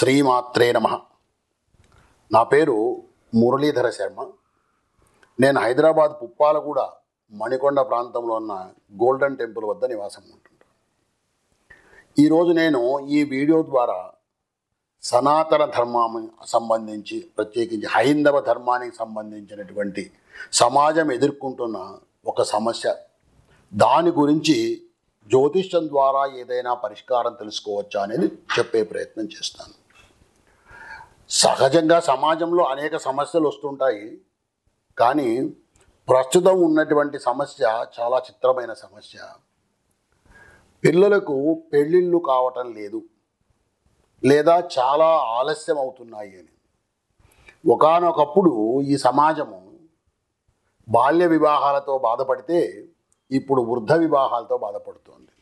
శ్రీమాత్రే నమ నా పేరు మురళీధర శర్మ నేను హైదరాబాద్ పుప్పాలగూడ మణికొండ ప్రాంతంలో ఉన్న గోల్డెన్ టెంపుల్ వద్ద నివాసం ఉంటుంటాను ఈరోజు నేను ఈ వీడియో ద్వారా సనాతన ధర్మాన్ని సంబంధించి ప్రత్యేకించి హైందవ ధర్మానికి సంబంధించినటువంటి సమాజం ఎదుర్కొంటున్న ఒక సమస్య దాని గురించి జ్యోతిష్యం ద్వారా ఏదైనా పరిష్కారం తెలుసుకోవచ్చా అనేది చెప్పే ప్రయత్నం చేస్తాను సహజంగా సమాజంలో అనేక సమస్యలు వస్తుంటాయి కానీ ప్రస్తుతం ఉన్నటువంటి సమస్య చాలా చిత్రమైన సమస్య పిల్లలకు పెళ్ళిళ్ళు కావటం లేదు లేదా చాలా ఆలస్యం అవుతున్నాయి అని ఒకానొకప్పుడు ఈ సమాజము బాల్య వివాహాలతో బాధపడితే ఇప్పుడు వృద్ధ వివాహాలతో బాధపడుతోంది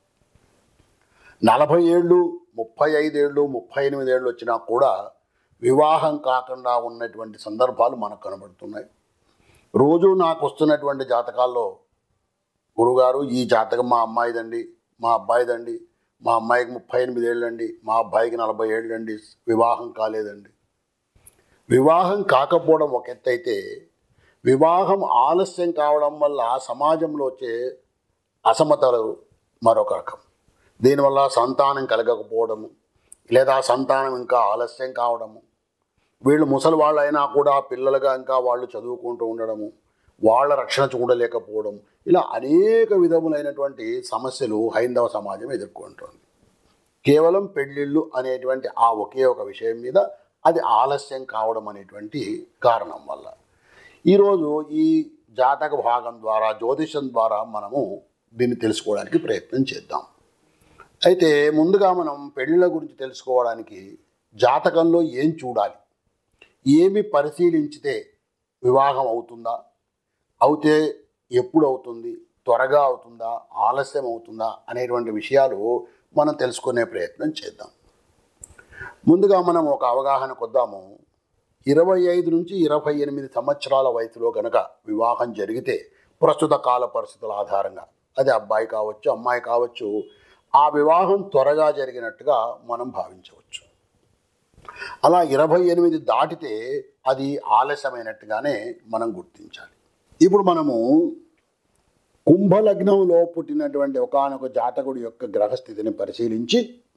నలభై ఏళ్ళు ముప్పై ఐదేళ్ళు ముప్పై ఎనిమిదేళ్ళు వచ్చినా కూడా వివాహం కాకుండా ఉన్నటువంటి సందర్భాలు మనకు కనబడుతున్నాయి రోజు నాకు వస్తున్నటువంటి జాతకాల్లో గురుగారు ఈ జాతకం మా అమ్మాయిదండి మా అబ్బాయిదండి మా అమ్మాయికి ముప్పై ఎనిమిది ఏళ్ళండి మా అబ్బాయికి నలభై ఏళ్ళండి వివాహం కాలేదండి వివాహం కాకపోవడం ఒక ఎత్తు అయితే వివాహం ఆలస్యం కావడం వల్ల సమాజంలో వచ్చే అసమతలు మరొక రకం దీనివల్ల సంతానం కలగకపోవడము లేదా సంతానం ఇంకా ఆలస్యం కావడము వీళ్ళు ముసలి వాళ్ళు అయినా కూడా పిల్లలుగా ఇంకా వాళ్ళు చదువుకుంటూ ఉండడము వాళ్ళ రక్షణ చూడలేకపోవడం ఇలా అనేక విధములైనటువంటి సమస్యలు హైందవ సమాజం ఎదుర్కొంటుంది కేవలం పెళ్ళిళ్ళు అనేటువంటి ఆ ఒకే ఒక విషయం మీద అది ఆలస్యం కావడం అనేటువంటి కారణం వల్ల ఈరోజు ఈ జాతక భాగం ద్వారా జ్యోతిషం ద్వారా మనము దీన్ని తెలుసుకోవడానికి ప్రయత్నం చేద్దాం అయితే ముందుగా మనం పెళ్ళిళ్ళ గురించి తెలుసుకోవడానికి జాతకంలో ఏం చూడాలి ఏమి పరిశీలించితే వివాహం అవుతుందా అవుతే ఎప్పుడు అవుతుంది త్వరగా అవుతుందా ఆలస్యం అవుతుందా అనేటువంటి విషయాలు మనం తెలుసుకునే ప్రయత్నం చేద్దాం ముందుగా మనం ఒక అవగాహన కొద్దాము ఇరవై ఐదు నుంచి ఇరవై ఎనిమిది సంవత్సరాల వయసులో కనుక వివాహం జరిగితే ప్రస్తుత కాల పరిస్థితుల ఆధారంగా అది అబ్బాయి కావచ్చు అమ్మాయి కావచ్చు ఆ వివాహం త్వరగా జరిగినట్టుగా మనం భావించవచ్చు అలా ఇరవై ఎనిమిది దాటితే అది ఆలస్యమైనట్టుగానే మనం గుర్తించాలి ఇప్పుడు మనము కుంభలగ్నంలో పుట్టినటువంటి ఒకానొక జాతకుడి యొక్క గ్రహస్థితిని పరిశీలించి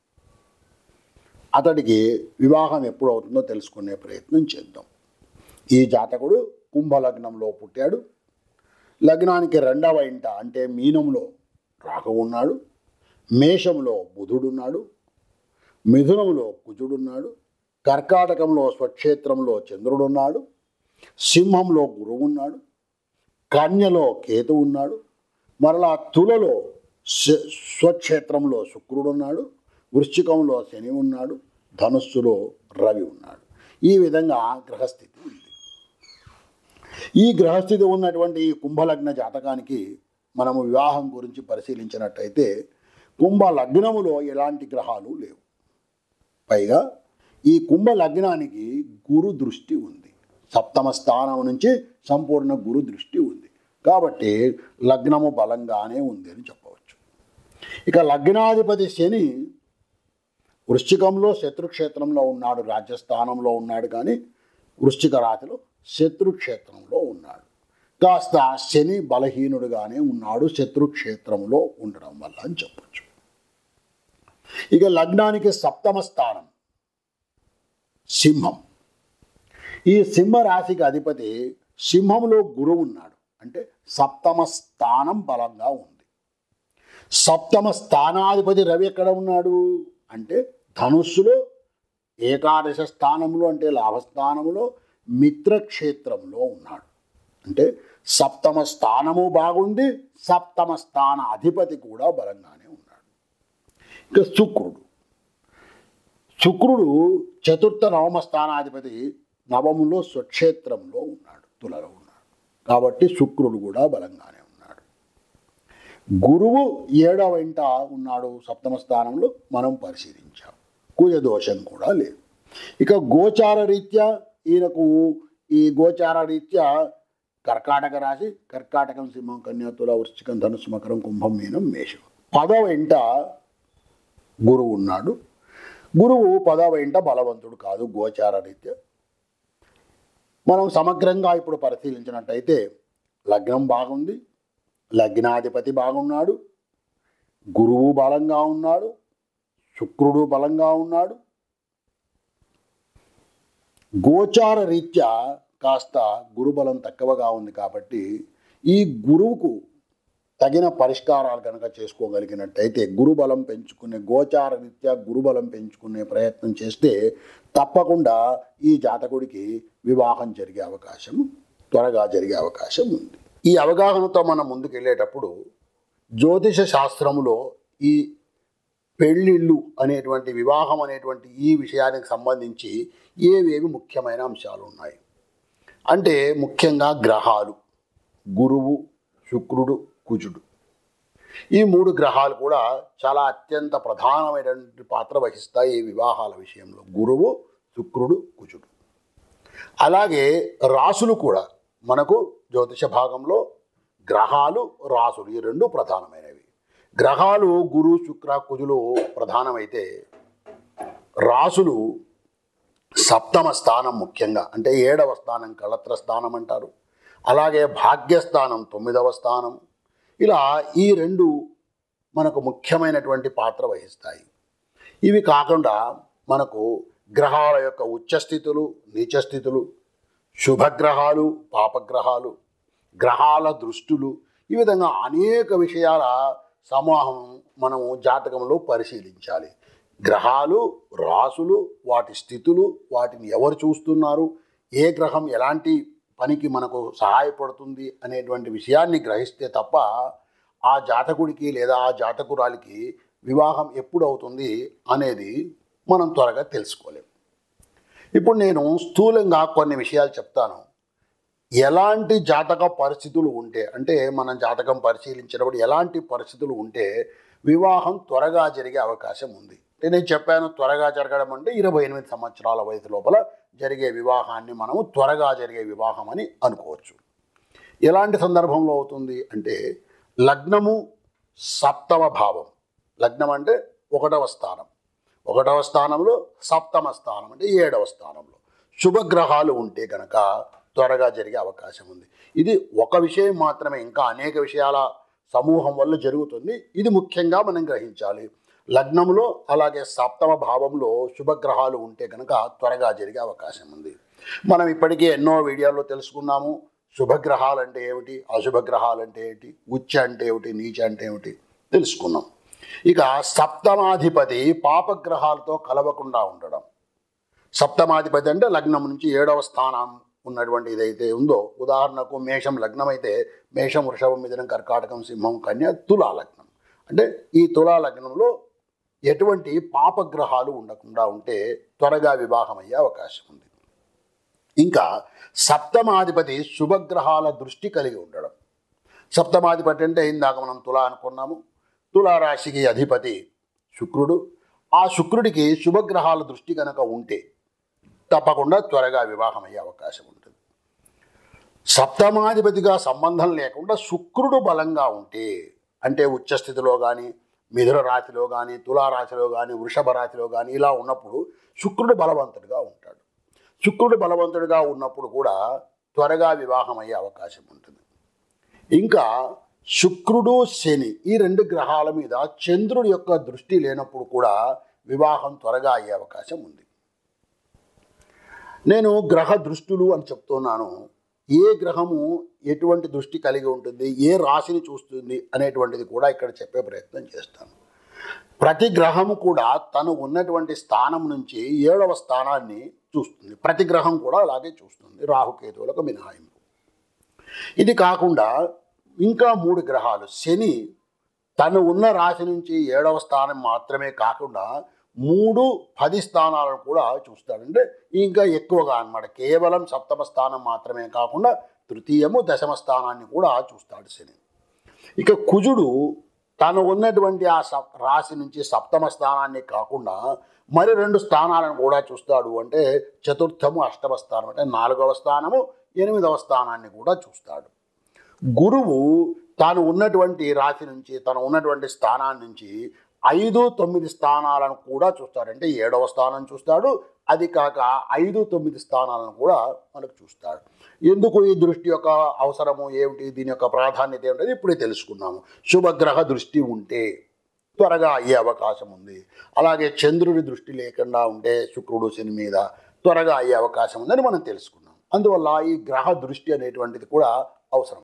అతడికి వివాహం ఎప్పుడు అవుతుందో తెలుసుకునే ప్రయత్నం చేద్దాం ఈ జాతకుడు కుంభలగ్నంలో పుట్టాడు లగ్నానికి రెండవ ఇంట అంటే మీనంలో రాహు ఉన్నాడు మేషంలో బుధుడున్నాడు మిథునంలో కుజుడున్నాడు కర్కాటకంలో స్వక్షేత్రంలో చంద్రుడున్నాడు సింహంలో గురువు ఉన్నాడు కన్యలో కేతు ఉన్నాడు మరలా తులలో స్వ- స్వక్షేత్రంలో శుక్రుడున్నాడు వృశ్చికంలో శని ఉన్నాడు ధనుస్సులో రవి ఉన్నాడు ఈ విధంగా గ్రహస్థితి ఉంది ఈ గ్రహస్థితి ఉన్నటువంటి ఈ కుంభలగ్న జాతకానికి మనము వివాహం గురించి పరిశీలించినట్టయితే కుంభ లగ్నములో ఎలాంటి గ్రహాలు లేవు పైగా ఈ కుంభ లగ్నానికి గురు దృష్టి ఉంది సప్తమ స్థానం నుంచి సంపూర్ణ గురు దృష్టి ఉంది కాబట్టి లగ్నము బలంగానే ఉంది అని చెప్పవచ్చు ఇక లగ్నాధిపతి శని వృశ్చికంలో శత్రుక్షేత్రంలో ఉన్నాడు రాజ్యస్థానంలో ఉన్నాడు కానీ వృశ్చిక రాశిలో శత్రుక్షేత్రంలో ఉన్నాడు కాస్త శని బలహీనుడుగానే ఉన్నాడు శత్రుక్షేత్రంలో ఉండడం వల్ల అని చెప్పొచ్చు ఇక లగ్నానికి సప్తమ స్థానం సింహం ఈ సింహ రాశికి అధిపతి సింహంలో గురువు ఉన్నాడు అంటే సప్తమ స్థానం బలంగా ఉంది సప్తమ స్థానాధిపతి రవి ఎక్కడ ఉన్నాడు అంటే ధనుస్సులో ఏకాదశ స్థానంలో అంటే లాభస్థానంలో మిత్రక్షేత్రంలో ఉన్నాడు అంటే సప్తమ స్థానము బాగుంది సప్తమ స్థాన అధిపతి కూడా బలంగానే ఉన్నాడు ఇక శుక్రుడు శుక్రుడు చతుర్థ నవమ స్థానాధిపతి నవములో స్వక్షేత్రంలో ఉన్నాడు తులలో ఉన్నాడు కాబట్టి శుక్రుడు కూడా బలంగానే ఉన్నాడు గురువు ఏడవ ఇంట ఉన్నాడు సప్తమ స్థానంలో మనం పరిశీలించాం కుజ దోషం కూడా లేదు ఇక గోచార రీత్యా ఈయనకు ఈ గోచార రీత్యా కర్కాటక రాశి కర్కాటకం సింహం కన్యా తుల వృశ్చికం ధనుసు మకరం కుంభం మీనం మేషం పదవ ఇంట గురువు ఉన్నాడు గురువు పదవ ఇంట బలవంతుడు కాదు గోచార రీత్యా మనం సమగ్రంగా ఇప్పుడు పరిశీలించినట్టయితే లగ్నం బాగుంది లగ్నాధిపతి బాగున్నాడు గురువు బలంగా ఉన్నాడు శుక్రుడు బలంగా ఉన్నాడు గోచార రీత్యా కాస్త గురుబలం తక్కువగా ఉంది కాబట్టి ఈ గురువుకు తగిన పరిష్కారాలు కనుక చేసుకోగలిగినట్టయితే గురుబలం పెంచుకునే గోచార రీత్యా గురుబలం పెంచుకునే ప్రయత్నం చేస్తే తప్పకుండా ఈ జాతకుడికి వివాహం జరిగే అవకాశం త్వరగా జరిగే అవకాశం ఉంది ఈ అవగాహనతో మనం ముందుకెళ్ళేటప్పుడు జ్యోతిష శాస్త్రములో ఈ పెళ్ళిళ్ళు అనేటువంటి వివాహం అనేటువంటి ఈ విషయానికి సంబంధించి ఏవేవి ముఖ్యమైన అంశాలు ఉన్నాయి అంటే ముఖ్యంగా గ్రహాలు గురువు శుక్రుడు కుజుడు ఈ మూడు గ్రహాలు కూడా చాలా అత్యంత ప్రధానమైనటువంటి పాత్ర వహిస్తాయి ఈ వివాహాల విషయంలో గురువు శుక్రుడు కుజుడు అలాగే రాసులు కూడా మనకు జ్యోతిష భాగంలో గ్రహాలు రాసులు ఈ రెండు ప్రధానమైనవి గ్రహాలు గురు శుక్ర కుజులు ప్రధానమైతే రాసులు సప్తమ స్థానం ముఖ్యంగా అంటే ఏడవ స్థానం కళత్ర స్థానం అంటారు అలాగే భాగ్యస్థానం తొమ్మిదవ స్థానం ఇలా ఈ రెండు మనకు ముఖ్యమైనటువంటి పాత్ర వహిస్తాయి ఇవి కాకుండా మనకు గ్రహాల యొక్క ఉచ్చస్థితులు నీచస్థితులు శుభగ్రహాలు పాపగ్రహాలు గ్రహాల దృష్టులు ఈ విధంగా అనేక విషయాల సమూహం మనము జాతకంలో పరిశీలించాలి గ్రహాలు రాసులు వాటి స్థితులు వాటిని ఎవరు చూస్తున్నారు ఏ గ్రహం ఎలాంటి పనికి మనకు సహాయపడుతుంది అనేటువంటి విషయాన్ని గ్రహిస్తే తప్ప ఆ జాతకుడికి లేదా ఆ జాతకురాలికి వివాహం ఎప్పుడు అవుతుంది అనేది మనం త్వరగా తెలుసుకోలేం ఇప్పుడు నేను స్థూలంగా కొన్ని విషయాలు చెప్తాను ఎలాంటి జాతక పరిస్థితులు ఉంటే అంటే మనం జాతకం పరిశీలించినప్పుడు ఎలాంటి పరిస్థితులు ఉంటే వివాహం త్వరగా జరిగే అవకాశం ఉంది అంటే నేను చెప్పాను త్వరగా జరగడం అంటే ఇరవై ఎనిమిది సంవత్సరాల వయసు లోపల జరిగే వివాహాన్ని మనము త్వరగా జరిగే వివాహం అని అనుకోవచ్చు ఎలాంటి సందర్భంలో అవుతుంది అంటే లగ్నము సప్తమ భావం లగ్నం అంటే ఒకటవ స్థానం ఒకటవ స్థానంలో సప్తమ స్థానం అంటే ఏడవ స్థానంలో శుభగ్రహాలు ఉంటే కనుక త్వరగా జరిగే అవకాశం ఉంది ఇది ఒక విషయం మాత్రమే ఇంకా అనేక విషయాల సమూహం వల్ల జరుగుతుంది ఇది ముఖ్యంగా మనం గ్రహించాలి లగ్నంలో అలాగే సప్తమ భావంలో శుభగ్రహాలు ఉంటే కనుక త్వరగా జరిగే అవకాశం ఉంది మనం ఇప్పటికే ఎన్నో వీడియోల్లో తెలుసుకున్నాము శుభగ్రహాలు అంటే ఏమిటి అశుభగ్రహాలు అంటే ఏమిటి ఉచ్చ అంటే ఏమిటి నీచ అంటే ఏమిటి తెలుసుకున్నాం ఇక సప్తమాధిపతి పాపగ్రహాలతో కలవకుండా ఉండడం సప్తమాధిపతి అంటే లగ్నం నుంచి ఏడవ స్థానం ఉన్నటువంటి ఏదైతే ఉందో ఉదాహరణకు మేషం లగ్నం అయితే మేషం వృషభం మిథునం కర్కాటకం సింహం కన్య తులా లగ్నం అంటే ఈ తులా లగ్నంలో ఎటువంటి పాపగ్రహాలు ఉండకుండా ఉంటే త్వరగా వివాహం అయ్యే అవకాశం ఉంది ఇంకా సప్తమాధిపతి శుభగ్రహాల దృష్టి కలిగి ఉండడం సప్తమాధిపతి అంటే ఇందాక మనం తులా అనుకున్నాము తులా రాశికి అధిపతి శుక్రుడు ఆ శుక్రుడికి శుభగ్రహాల దృష్టి కనుక ఉంటే తప్పకుండా త్వరగా వివాహం అయ్యే అవకాశం ఉంటుంది సప్తమాధిపతిగా సంబంధం లేకుండా శుక్రుడు బలంగా ఉంటే అంటే ఉచ్చస్థితిలో కానీ మిథున రాశిలో కానీ తులారాశిలో కానీ వృషభ రాశిలో కానీ ఇలా ఉన్నప్పుడు శుక్రుడు బలవంతుడిగా ఉంటాడు శుక్రుడు బలవంతుడిగా ఉన్నప్పుడు కూడా త్వరగా వివాహం అయ్యే అవకాశం ఉంటుంది ఇంకా శుక్రుడు శని ఈ రెండు గ్రహాల మీద చంద్రుడి యొక్క దృష్టి లేనప్పుడు కూడా వివాహం త్వరగా అయ్యే అవకాశం ఉంది నేను గ్రహ దృష్టులు అని చెప్తున్నాను ఏ గ్రహము ఎటువంటి దృష్టి కలిగి ఉంటుంది ఏ రాశిని చూస్తుంది అనేటువంటిది కూడా ఇక్కడ చెప్పే ప్రయత్నం చేస్తాను ప్రతి గ్రహము కూడా తను ఉన్నటువంటి స్థానం నుంచి ఏడవ స్థానాన్ని చూస్తుంది ప్రతి గ్రహం కూడా అలాగే చూస్తుంది రాహుకేతువులకు మినహాయింపు ఇది కాకుండా ఇంకా మూడు గ్రహాలు శని తను ఉన్న రాశి నుంచి ఏడవ స్థానం మాత్రమే కాకుండా మూడు పది స్థానాలను కూడా చూస్తాడంటే ఇంకా ఎక్కువగా అన్నమాట కేవలం సప్తమ స్థానం మాత్రమే కాకుండా తృతీయము దశమ స్థానాన్ని కూడా చూస్తాడు శని ఇక కుజుడు తను ఉన్నటువంటి ఆ సప్ రాశి నుంచి సప్తమ స్థానాన్ని కాకుండా మరి రెండు స్థానాలను కూడా చూస్తాడు అంటే చతుర్థము అష్టమ స్థానం అంటే నాలుగవ స్థానము ఎనిమిదవ స్థానాన్ని కూడా చూస్తాడు గురువు తాను ఉన్నటువంటి రాశి నుంచి తను ఉన్నటువంటి స్థానాన్ని నుంచి ఐదు తొమ్మిది స్థానాలను కూడా చూస్తాడు అంటే ఏడవ స్థానం చూస్తాడు అది కాక ఐదు తొమ్మిది స్థానాలను కూడా మనకు చూస్తాడు ఎందుకు ఈ దృష్టి యొక్క అవసరము ఏమిటి దీని యొక్క ప్రాధాన్యత ఏమిటి ఇప్పుడే తెలుసుకున్నాము శుభగ్రహ దృష్టి ఉంటే త్వరగా అయ్యే అవకాశం ఉంది అలాగే చంద్రుడి దృష్టి లేకుండా ఉంటే శుక్రుడు శని మీద త్వరగా అయ్యే అవకాశం ఉందని మనం తెలుసుకున్నాం అందువల్ల ఈ గ్రహ దృష్టి అనేటువంటిది కూడా అవసరం